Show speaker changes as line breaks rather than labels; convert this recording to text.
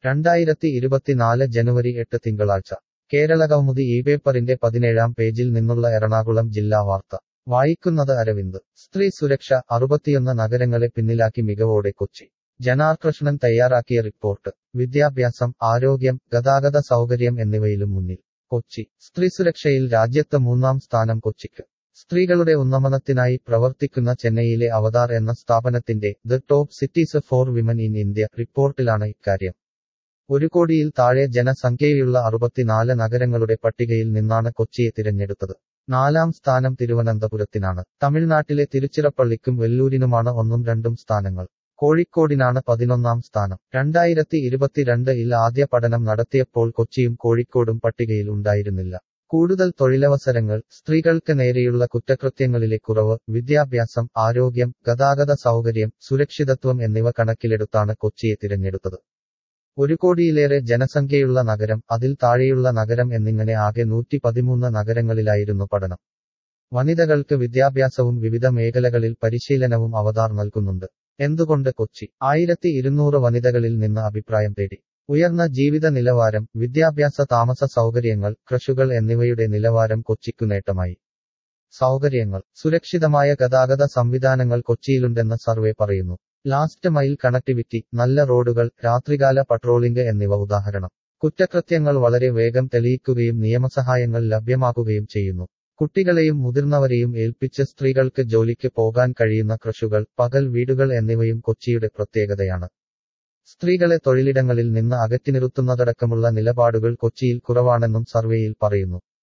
രണ്ടായിരത്തി ഇരുപത്തിനാല് ജനുവരി എട്ട് തിങ്കളാഴ്ച കേരളകൗമുദി ഈ പേപ്പറിന്റെ പതിനേഴാം പേജിൽ നിന്നുള്ള എറണാകുളം ജില്ലാ വാർത്ത വായിക്കുന്നത് അരവിന്ദ് സ്ത്രീ സുരക്ഷ അറുപത്തിയൊന്ന് നഗരങ്ങളെ പിന്നിലാക്കി മികവോടെ കൊച്ചി ജനാർകൃഷ്ണൻ തയ്യാറാക്കിയ റിപ്പോർട്ട് വിദ്യാഭ്യാസം ആരോഗ്യം ഗതാഗത സൗകര്യം എന്നിവയിലും മുന്നിൽ കൊച്ചി സ്ത്രീ സുരക്ഷയിൽ രാജ്യത്ത് മൂന്നാം സ്ഥാനം കൊച്ചിക്ക് സ്ത്രീകളുടെ ഉന്നമനത്തിനായി പ്രവർത്തിക്കുന്ന ചെന്നൈയിലെ അവതാർ എന്ന സ്ഥാപനത്തിന്റെ the top cities for women in India റിപ്പോർട്ടിലാണ് ഇക്കാര്യം ഒരു കോടിയിൽ താഴെ ജനസംഖ്യയുള്ള അറുപത്തിനാല് നഗരങ്ങളുടെ പട്ടികയിൽ നിന്നാണ് കൊച്ചിയെ തിരഞ്ഞെടുത്തത് നാലാം സ്ഥാനം തിരുവനന്തപുരത്തിനാണ് തമിഴ്നാട്ടിലെ തിരുച്ചിറപ്പള്ളിക്കും വെല്ലൂരിനുമാണ് ഒന്നും രണ്ടും സ്ഥാനങ്ങൾ കോഴിക്കോടിനാണ് പതിനൊന്നാം സ്ഥാനം രണ്ടായിരത്തി ഇരുപത്തിരണ്ട് ഇൽ ആദ്യ പഠനം നടത്തിയപ്പോൾ കൊച്ചിയും കോഴിക്കോടും പട്ടികയിൽ ഉണ്ടായിരുന്നില്ല കൂടുതൽ തൊഴിലവസരങ്ങൾ സ്ത്രീകൾക്ക് നേരെയുള്ള കുറ്റകൃത്യങ്ങളിലെ കുറവ് വിദ്യാഭ്യാസം ആരോഗ്യം ഗതാഗത സൗകര്യം സുരക്ഷിതത്വം എന്നിവ കണക്കിലെടുത്താണ് കൊച്ചിയെ തിരഞ്ഞെടുത്തത് ഒരു കോടിയിലേറെ ജനസംഖ്യയുള്ള നഗരം അതിൽ താഴെയുള്ള നഗരം എന്നിങ്ങനെ ആകെ നൂറ്റി പതിമൂന്ന് നഗരങ്ങളിലായിരുന്നു പഠനം വനിതകൾക്ക് വിദ്യാഭ്യാസവും വിവിധ മേഖലകളിൽ പരിശീലനവും അവതാർ നൽകുന്നുണ്ട് എന്തുകൊണ്ട് കൊച്ചി ആയിരത്തി ഇരുന്നൂറ് വനിതകളിൽ നിന്ന് അഭിപ്രായം തേടി ഉയർന്ന ജീവിത നിലവാരം വിദ്യാഭ്യാസ താമസ സൗകര്യങ്ങൾ കൃഷുകൾ എന്നിവയുടെ നിലവാരം കൊച്ചിക്കു നേട്ടമായി സൗകര്യങ്ങൾ സുരക്ഷിതമായ ഗതാഗത സംവിധാനങ്ങൾ കൊച്ചിയിലുണ്ടെന്ന് സർവേ പറയുന്നു ലാസ്റ്റ് മൈൽ കണക്ടിവിറ്റി നല്ല റോഡുകൾ രാത്രികാല പട്രോളിംഗ് എന്നിവ ഉദാഹരണം കുറ്റകൃത്യങ്ങൾ വളരെ വേഗം തെളിയിക്കുകയും നിയമസഹായങ്ങൾ ലഭ്യമാക്കുകയും ചെയ്യുന്നു കുട്ടികളെയും മുതിർന്നവരെയും ഏൽപ്പിച്ച് സ്ത്രീകൾക്ക് ജോലിക്ക് പോകാൻ കഴിയുന്ന കൃഷുകൾ പകൽ വീടുകൾ എന്നിവയും കൊച്ചിയുടെ പ്രത്യേകതയാണ് സ്ത്രീകളെ തൊഴിലിടങ്ങളിൽ നിന്ന് അകറ്റി നിർത്തുന്നതടക്കമുള്ള നിലപാടുകൾ കൊച്ചിയിൽ കുറവാണെന്നും സർവേയിൽ പറയുന്നു